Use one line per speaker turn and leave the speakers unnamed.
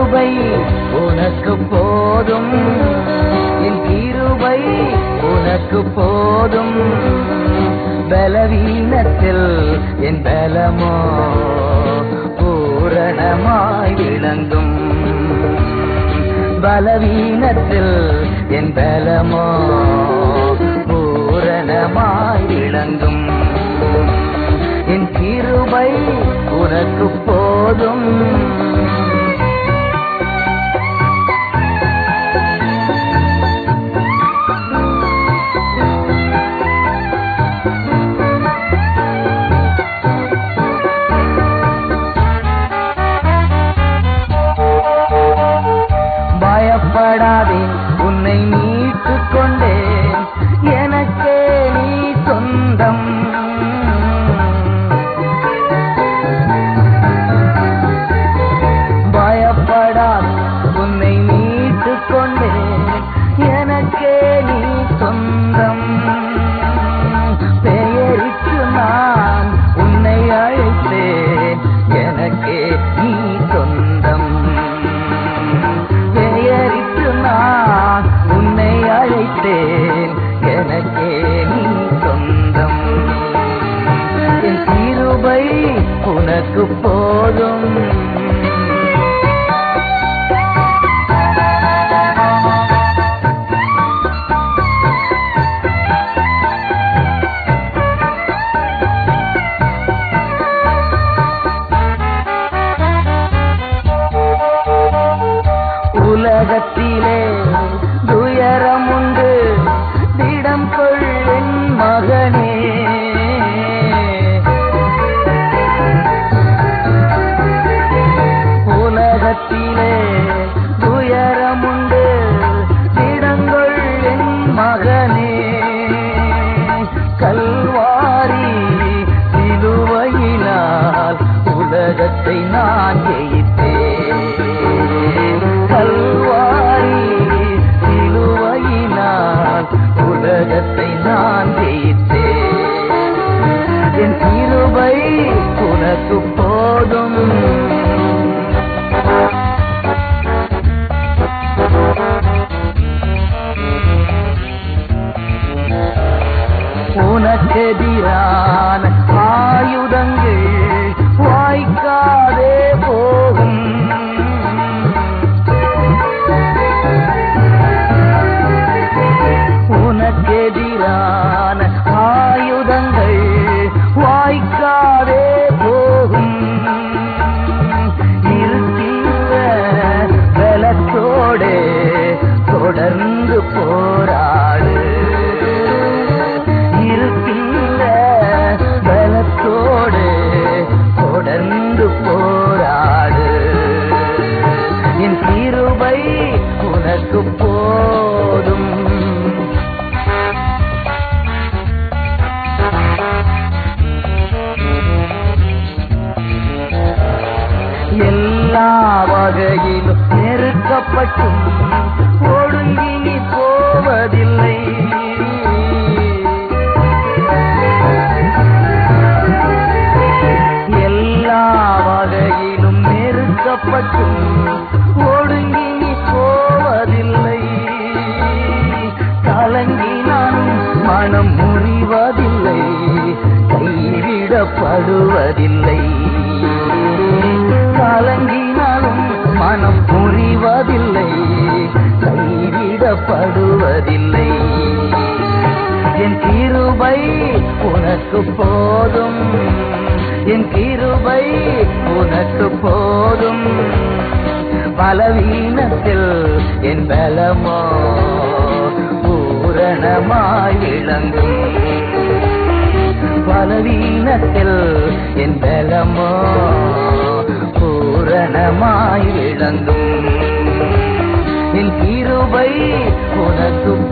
கிருபை உனக்கு போதும் என் கிருபை உனக்கு போதும் பலவீனத்தில் என் பலமோ பூரணமாய் விளங்கும் பலவீனத்தில் என் பலமோ பூரணமாய் விளங்கும் என் கிருபை உனக்கு போதும் பயப்படாதே உன்னை மீட்டுக் கொண்டேன் எனக்கே நீ சொந்தம் பயப்படாதே உன்னை மீட்டுக் கொண்டேன் எனக்கே நீ சொந்தம் பெயரிட்டு நான் உன்னை அழைத்தேன் எனக்கே நீ சொந்தம் பெயரிட்டு நான் உன்னை அழைத்தேன் எனக்கே நீ சொந்தம் என் கிருபை உனக்கு போதும் உலகத்திலே துயரம் உண்டு திடம் கொள்ளின் மகனே உலகத்திலே துயரம் உண்டு திடங்கொள் என் மகனே கல்வாரி சிலுவையினால் உலகத்தை நான் ஜெயித்தேன் கல்வாரி சிலுவையினால் உலகத்தை நான் ஜெயித்தேன் என் கிருபை உனக்கு போதும் உனக்கெதிரான ஆயுதங்கள் வாய்க்காதே போகும் உனக்கெதிரான ஆயுதங்கள் வாய்க்காதே போகும் இருக்கின்ற பலத்தோடு தொடர்ந்து போராடு இருக்கின்ற பலத்தோடு தொடர்ந்து போராடு என் கிருபை உனக்கு போதும் எல்லா வகையிலும் நெருக்கப்பட்டும் ஒடுங்கி நீ போவதில்லை எல்லா வகையிலும் நெருக்கப்பட்டும் ஒடுங்கி நீ போவதில்லை கலங்கினாலும் மனம் முறிவதில்லை கைவிடப்படுவதில்லை கலங்கினாலும் மனம் புரிவதில்லை கைவிடப்படுவதில்லை என் கிருபை உனக்கு போதும் என் கிருபை உனக்கு போதும் பலவீனத்தில் என் பலமோ பூரணமாய் விளங்கும் பலவீனத்தில் என் பலமோ பூரணமாய் விளங்கும் என் கிருபை உனக்கு